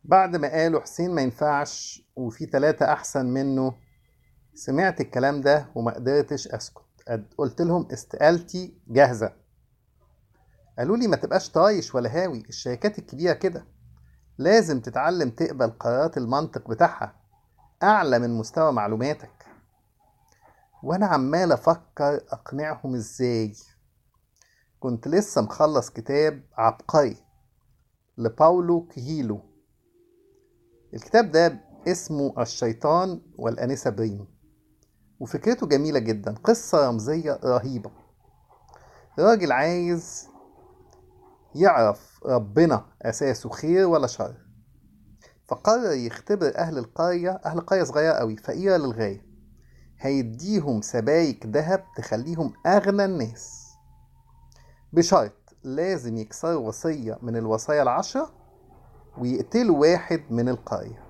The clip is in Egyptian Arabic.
بعد ما قالوا حسين ما ينفعش وفي تلاتة أحسن منه سمعت الكلام ده وما قدرتش أسكت قد- قلت لهم استقالتي جاهزة قالوا لي ما تبقاش طايش ولا هاوي الشركات الكبيرة كده لازم تتعلم تقبل قرارات المنطق بتاعها أعلى من مستوى معلوماتك وأنا عمال أفكر أقنعهم إزاي كنت لسه مخلص كتاب عبقري لباولو كهيلو الكتاب ده اسمه الشيطان والأنسة بريم وفكرته جميلة جدا قصة رمزية رهيبة راجل عايز يعرف ربنا أساسه خير ولا شر فقرر يختبر أهل القرية أهل قرية صغيرة أوي فقيرة للغاية هيديهم سبايك ذهب تخليهم أغنى الناس بشرط لازم يكسروا وصية من الوصايا العشرة ويقتلوا واحد من القرية